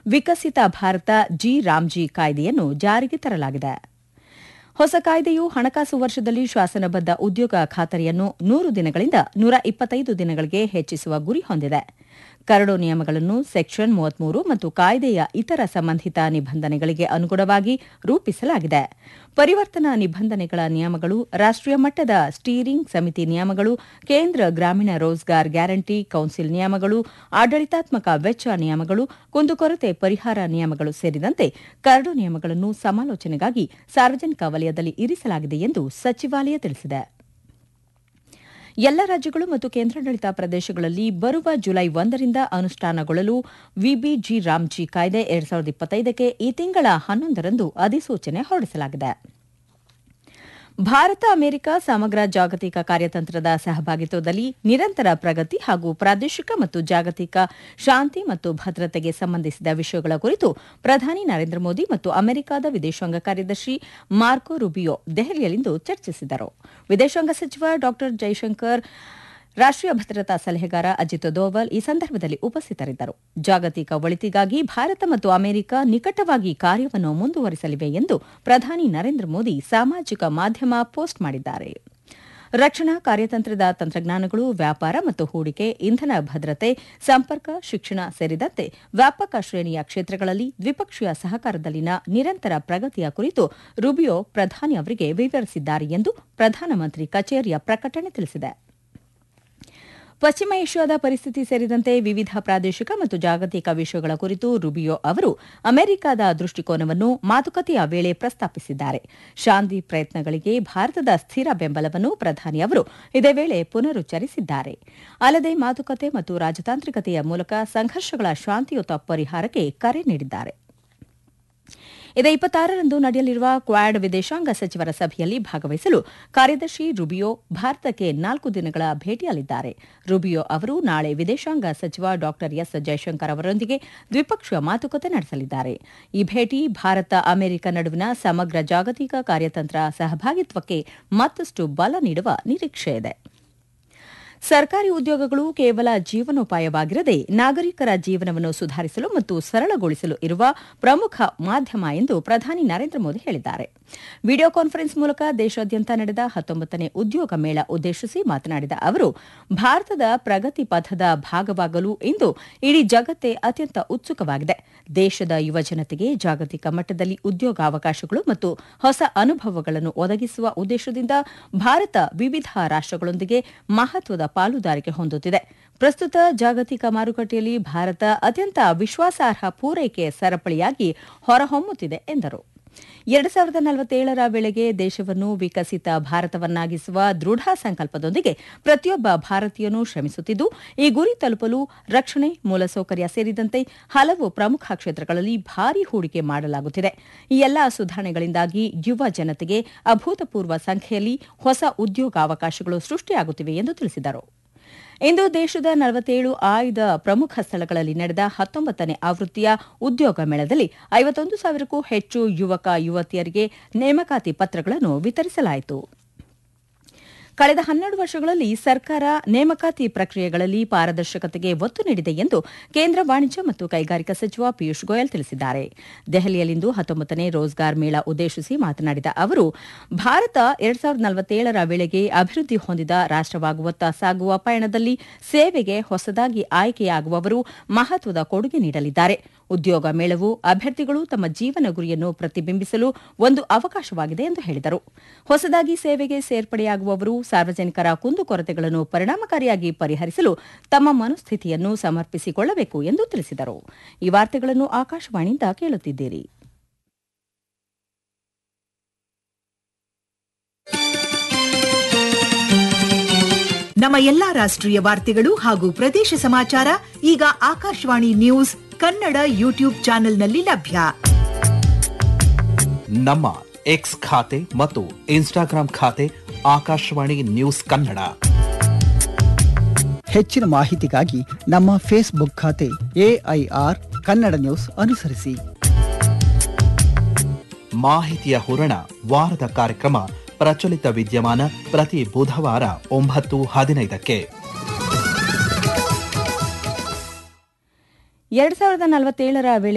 ವಿಕಸಿತ Bharat G Ramji ಕಾಯ್ದೆಯನ್ನು ಜಾರಿಗೆ ತರಲಾಗಿದೆ ಹೊಸ ಕಾಯ್ದೆಯು ಹಣಕಾಸು ವರ್ಷದಲ್ಲಿ ಶಾಸನಬದ್ದ ಉದ್ಯೋಗ ಖಾತರಿಯನ್ನು ನೂರು ದಿನಗಳಿಂದ ನೂರ ಇಪ್ಪತ್ತೈದು ದಿನಗಳಿಗೆ ಹೆಚ್ಚಿಸುವ ಗುರಿ ಹೊಂದಿದೆ ಕರಡು ನಿಯಮಗಳನ್ನು ಸೆಕ್ಷನ್ ಮೂವತ್ಮೂರು ಮತ್ತು ಕಾಯ್ದೆಯ ಇತರ ಸಂಬಂಧಿತ ನಿಬಂಧನೆಗಳಿಗೆ ಅನುಗುಣವಾಗಿ ರೂಪಿಸಲಾಗಿದೆ ಪರಿವರ್ತನಾ ನಿಬಂಧನೆಗಳ ನಿಯಮಗಳು ರಾಷ್ಟೀಯ ಮಟ್ಟದ ಸ್ಟೀರಿಂಗ್ ಸಮಿತಿ ನಿಯಮಗಳು ಕೇಂದ್ರ ಗ್ರಾಮೀಣ ರೋಜ್ಗಾರ್ ಗ್ಯಾರಂಟಿ ಕೌನ್ಸಿಲ್ ನಿಯಮಗಳು ಆಡಳಿತಾತ್ಮಕ ವೆಚ್ಚ ನಿಯಮಗಳು ಕುಂದುಕೊರತೆ ಪರಿಹಾರ ನಿಯಮಗಳು ಸೇರಿದಂತೆ ಕರಡು ನಿಯಮಗಳನ್ನು ಸಮಾಲೋಚನೆಗಾಗಿ ಸಾರ್ವಜನಿಕ ವಲಯದಲ್ಲಿ ಇರಿಸಲಾಗಿದೆ ಎಂದು ಸಚಿವಾಲಯ ತಿಳಿಸಿದೆ ಎಲ್ಲ ರಾಜ್ಯಗಳು ಮತ್ತು ಕೇಂದ್ರಾಡಳಿತ ಪ್ರದೇಶಗಳಲ್ಲಿ ಬರುವ ಜುಲೈ ಒಂದರಿಂದ ಅನುಷ್ಠಾನಗೊಳ್ಳಲು ವಿಬಿಜಿ ರಾಮ್ಜಿ ಕಾಯ್ದೆ ಎರಡ್ ಸಾವಿರದ ಇಪ್ಪತ್ತೈದಕ್ಕೆ ಈ ತಿಂಗಳ ಹನ್ನೊಂದರಂದು ಅಧಿಸೂಚನೆ ಹೊರಡಿಸಲಾಗಿದೆ ಭಾರತ ಅಮೆರಿಕ ಸಮಗ್ರ ಜಾಗತಿಕ ಕಾರ್ಯತಂತ್ರದ ಸಹಭಾಗಿತ್ವದಲ್ಲಿ ನಿರಂತರ ಪ್ರಗತಿ ಹಾಗೂ ಪ್ರಾದೇಶಿಕ ಮತ್ತು ಜಾಗತಿಕ ಶಾಂತಿ ಮತ್ತು ಭದ್ರತೆಗೆ ಸಂಬಂಧಿಸಿದ ವಿಷಯಗಳ ಕುರಿತು ಪ್ರಧಾನಿ ನರೇಂದ್ರ ಮೋದಿ ಮತ್ತು ಅಮೆರಿಕದ ವಿದೇಶಾಂಗ ಕಾರ್ಯದರ್ಶಿ ಮಾರ್ಕೊ ರುಬಿಯೋ ದೆಹಲಿಯಲ್ಲಿಂದು ಚರ್ಚಿಸಿದರು ವಿದೇಶಾಂಗ ಸಚಿವ ಡಾ ಜೈಶಂಕರ್ ರಾಷ್ಟೀಯ ಭದ್ರತಾ ಸಲಹೆಗಾರ ಅಜಿತ್ ದೋವಲ್ ಈ ಸಂದರ್ಭದಲ್ಲಿ ಉಪಸ್ಥಿತರಿದ್ದರು ಜಾಗತಿಕ ಒಳಿತಿಗಾಗಿ ಭಾರತ ಮತ್ತು ಅಮೆರಿಕ ನಿಕಟವಾಗಿ ಕಾರ್ಯವನ್ನು ಮುಂದುವರಿಸಲಿವೆ ಎಂದು ಪ್ರಧಾನಿ ನರೇಂದ್ರ ಮೋದಿ ಸಾಮಾಜಿಕ ಮಾಧ್ಯಮ ಪೋಸ್ಟ್ ಮಾಡಿದ್ದಾರೆ ರಕ್ಷಣಾ ಕಾರ್ಯತಂತ್ರದ ತಂತ್ರಜ್ಞಾನಗಳು ವ್ಯಾಪಾರ ಮತ್ತು ಹೂಡಿಕೆ ಇಂಧನ ಭದ್ರತೆ ಸಂಪರ್ಕ ಶಿಕ್ಷಣ ಸೇರಿದಂತೆ ವ್ಯಾಪಕ ಶ್ರೇಣಿಯ ಕ್ಷೇತ್ರಗಳಲ್ಲಿ ದ್ವಿಪಕ್ಷೀಯ ಸಹಕಾರದಲ್ಲಿನ ನಿರಂತರ ಪ್ರಗತಿಯ ಕುರಿತು ರುಬಿಯೋ ಪ್ರಧಾನಿ ಅವರಿಗೆ ವಿವರಿಸಿದ್ದಾರೆ ಎಂದು ಪ್ರಧಾನಮಂತ್ರಿ ಕಚೇರಿಯ ಪ್ರಕಟಣೆ ತಿಳಿಸಿದೆ ಪಶ್ಚಿಮ ಏಷ್ಯಾದ ಪರಿಸ್ಥಿತಿ ಸೇರಿದಂತೆ ವಿವಿಧ ಪ್ರಾದೇಶಿಕ ಮತ್ತು ಜಾಗತಿಕ ವಿಷಯಗಳ ಕುರಿತು ರುಬಿಯೋ ಅವರು ಅಮೆರಿಕದ ದೃಷ್ಟಿಕೋನವನ್ನು ಮಾತುಕತೆಯ ವೇಳೆ ಪ್ರಸ್ತಾಪಿಸಿದ್ದಾರೆ ಶಾಂತಿ ಪ್ರಯತ್ನಗಳಿಗೆ ಭಾರತದ ಸ್ಥಿರ ಬೆಂಬಲವನ್ನು ಪ್ರಧಾನಿ ಅವರು ಇದೇ ವೇಳೆ ಪುನರುಚ್ಚರಿಸಿದ್ದಾರೆ ಅಲ್ಲದೆ ಮಾತುಕತೆ ಮತ್ತು ರಾಜತಾಂತ್ರಿಕತೆಯ ಮೂಲಕ ಸಂಘರ್ಷಗಳ ಶಾಂತಿಯುತ ಪರಿಹಾರಕ್ಕೆ ಕರೆ ನೀಡಿದ್ದಾರೆ ಇದೇ ಇಪ್ಪತ್ತಾರರಂದು ನಡೆಯಲಿರುವ ಕ್ವಾಡ್ ವಿದೇಶಾಂಗ ಸಚಿವರ ಸಭೆಯಲ್ಲಿ ಭಾಗವಹಿಸಲು ಕಾರ್ಯದರ್ಶಿ ರುಬಿಯೋ ಭಾರತಕ್ಕೆ ನಾಲ್ಕು ದಿನಗಳ ಭೇಟಿಯಲ್ಲಿದ್ದಾರೆ ರುಬಿಯೋ ಅವರು ನಾಳೆ ವಿದೇಶಾಂಗ ಸಚಿವ ಡಾ ಎಸ್ ಜೈಶಂಕರ್ ಅವರೊಂದಿಗೆ ದ್ವಿಪಕ್ಷೀಯ ಮಾತುಕತೆ ನಡೆಸಲಿದ್ದಾರೆ ಈ ಭೇಟಿ ಭಾರತ ಅಮೆರಿಕ ನಡುವಿನ ಸಮಗ್ರ ಜಾಗತಿಕ ಕಾರ್ಯತಂತ್ರ ಸಹಭಾಗಿತ್ವಕ್ಕೆ ಮತ್ತಷ್ಟು ಬಲ ನೀಡುವ ನಿರೀಕ್ಷೆಯಿದೆ ಸರ್ಕಾರಿ ಉದ್ಯೋಗಗಳು ಕೇವಲ ಜೀವನೋಪಾಯವಾಗಿರದೆ ನಾಗರಿಕರ ಜೀವನವನ್ನು ಸುಧಾರಿಸಲು ಮತ್ತು ಸರಳಗೊಳಿಸಲು ಇರುವ ಪ್ರಮುಖ ಮಾಧ್ಯಮ ಎಂದು ಪ್ರಧಾನಿ ನರೇಂದ್ರ ಮೋದಿ ಹೇಳಿದ್ದಾರೆ ವಿಡಿಯೋ ಕಾನ್ಫರೆನ್ಸ್ ಮೂಲಕ ದೇಶಾದ್ಯಂತ ನಡೆದ ಹತ್ತೊಂಬತ್ತನೇ ಉದ್ಯೋಗ ಮೇಳ ಉದ್ದೇಶಿಸಿ ಮಾತನಾಡಿದ ಅವರು ಭಾರತದ ಪ್ರಗತಿ ಪಥದ ಭಾಗವಾಗಲು ಇಂದು ಇಡೀ ಜಗತ್ತೇ ಅತ್ಯಂತ ಉತ್ಸುಕವಾಗಿದೆ ದೇಶದ ಯುವಜನತೆಗೆ ಜಾಗತಿಕ ಮಟ್ಟದಲ್ಲಿ ಉದ್ಯೋಗಾವಕಾಶಗಳು ಮತ್ತು ಹೊಸ ಅನುಭವಗಳನ್ನು ಒದಗಿಸುವ ಉದ್ದೇಶದಿಂದ ಭಾರತ ವಿವಿಧ ರಾಷ್ಟಗಳೊಂದಿಗೆ ಮಹತ್ವದ ಪಾಲುದಾರಿಕೆ ಹೊಂದುತ್ತಿದೆ ಪ್ರಸ್ತುತ ಜಾಗತಿಕ ಮಾರುಕಟ್ಟೆಯಲ್ಲಿ ಭಾರತ ಅತ್ಯಂತ ವಿಶ್ವಾಸಾರ್ಹ ಪೂರೈಕೆ ಸರಪಳಿಯಾಗಿ ಹೊರಹೊಮ್ಮುತ್ತಿದೆ ಎಂದರು ಎರಡು ಸಾವಿರದ ನಲವತ್ತೇಳರ ವೇಳೆಗೆ ದೇಶವನ್ನು ವಿಕಸಿತ ಭಾರತವನ್ನಾಗಿಸುವ ದೃಢ ಸಂಕಲ್ಪದೊಂದಿಗೆ ಪ್ರತಿಯೊಬ್ಬ ಭಾರತೀಯನೂ ಶ್ರಮಿಸುತ್ತಿದ್ದು ಈ ಗುರಿ ತಲುಪಲು ರಕ್ಷಣೆ ಮೂಲಸೌಕರ್ಯ ಸೇರಿದಂತೆ ಹಲವು ಪ್ರಮುಖ ಕ್ಷೇತ್ರಗಳಲ್ಲಿ ಭಾರೀ ಹೂಡಿಕೆ ಮಾಡಲಾಗುತ್ತಿದೆ ಈ ಎಲ್ಲಾ ಸುಧಾರಣೆಗಳಿಂದಾಗಿ ಯುವ ಜನತೆಗೆ ಅಭೂತಪೂರ್ವ ಸಂಖ್ಯೆಯಲ್ಲಿ ಹೊಸ ಉದ್ಯೋಗಾವಕಾಶಗಳು ಸೃಷ್ಟಿಯಾಗುತ್ತಿವೆ ಎಂದು ತಿಳಿಸಿದರು ಇಂದು ದೇಶದ ನಲವತ್ತೇಳು ಆಯ್ದ ಪ್ರಮುಖ ಸ್ಥಳಗಳಲ್ಲಿ ನಡೆದ ಹತ್ತೊಂಬತ್ತನೇ ಆವೃತ್ತಿಯ ಉದ್ಯೋಗ ಮೇಳದಲ್ಲಿ ಐವತ್ತೊಂದು ಸಾವಿರಕ್ಕೂ ಹೆಚ್ಚು ಯುವಕ ಯುವತಿಯರಿಗೆ ನೇಮಕಾತಿ ಪತ್ರಗಳನ್ನು ವಿತರಿಸಲಾಯಿತು ಕಳೆದ ಹನ್ನೆರಡು ವರ್ಷಗಳಲ್ಲಿ ಸರ್ಕಾರ ನೇಮಕಾತಿ ಪ್ರಕ್ರಿಯೆಗಳಲ್ಲಿ ಪಾರದರ್ಶಕತೆಗೆ ಒತ್ತು ನೀಡಿದೆ ಎಂದು ಕೇಂದ್ರ ವಾಣಿಜ್ಯ ಮತ್ತು ಕೈಗಾರಿಕಾ ಸಚಿವ ಪಿಯೂಷ್ ಗೋಯಲ್ ತಿಳಿಸಿದ್ದಾರೆ ದೆಹಲಿಯಲ್ಲಿಂದು ಹತ್ತೊಂಬತ್ತನೇ ರೋಜ್ಗಾರ್ ಮೇಳ ಉದ್ದೇಶಿಸಿ ಮಾತನಾಡಿದ ಅವರು ಭಾರತ ಎರಡ್ ಸಾವಿರದ ನಲವತ್ತೇಳರ ವೇಳೆಗೆ ಅಭಿವೃದ್ಧಿ ಹೊಂದಿದ ರಾಷ್ಟವಾಗುವತ್ತ ಸಾಗುವ ಪಯಣದಲ್ಲಿ ಸೇವೆಗೆ ಹೊಸದಾಗಿ ಆಯ್ಕೆಯಾಗುವವರು ಮಹತ್ವದ ಕೊಡುಗೆ ನೀಡಲಿದ್ದಾರೆ ಉದ್ಯೋಗ ಮೇಳವು ಅಭ್ಯರ್ಥಿಗಳು ತಮ್ಮ ಜೀವನ ಗುರಿಯನ್ನು ಪ್ರತಿಬಿಂಬಿಸಲು ಒಂದು ಅವಕಾಶವಾಗಿದೆ ಎಂದು ಹೇಳಿದರು ಹೊಸದಾಗಿ ಸೇವೆಗೆ ಸೇರ್ಪಡೆಯಾಗುವವರು ಸಾರ್ವಜನಿಕರ ಕುಂದುಕೊರತೆಗಳನ್ನು ಪರಿಣಾಮಕಾರಿಯಾಗಿ ಪರಿಹರಿಸಲು ತಮ್ಮ ಮನಸ್ಥಿತಿಯನ್ನು ಸಮರ್ಪಿಸಿಕೊಳ್ಳಬೇಕು ಎಂದು ತಿಳಿಸಿದರು ಈ ವಾರ್ತೆಗಳನ್ನು ಆಕಾಶವಾಣಿಯಿಂದ ಕೇಳುತ್ತಿದ್ದೀರಿ ನಮ್ಮ ಎಲ್ಲಾ ರಾಷ್ಟ್ರೀಯ ವಾರ್ತೆಗಳು ಹಾಗೂ ಪ್ರದೇಶ ಸಮಾಚಾರ ಈಗ ಆಕಾಶವಾಣಿ ನ್ಯೂಸ್ ಕನ್ನಡ ಯೂಟ್ಯೂಬ್ ಚಾನೆಲ್ನಲ್ಲಿ ಲಭ್ಯ ನಮ್ಮ ಎಕ್ಸ್ ಖಾತೆ ಮತ್ತು ಇನ್ಸ್ಟಾಗ್ರಾಂ ಖಾತೆ ಆಕಾಶವಾಣಿ ನ್ಯೂಸ್ ಕನ್ನಡ ಹೆಚ್ಚಿನ ಮಾಹಿತಿಗಾಗಿ ನಮ್ಮ ಫೇಸ್ಬುಕ್ ಖಾತೆ ಎಐಆರ್ ಕನ್ನಡ ನ್ಯೂಸ್ ಅನುಸರಿಸಿ ಮಾಹಿತಿಯ ಹೂರಣ ವಾರದ ಕಾರ್ಯಕ್ರಮ ಪ್ರಚಲಿತ ವಿದ್ಯಮಾನ ಪ್ರತಿ ಬುಧವಾರ ಒಂಬತ್ತು ಹದಿನೈದಕ್ಕೆ ಎರಡ್ ಸಾವಿರದ ನಲವತ್ತೇಳರ ವೇಳೆ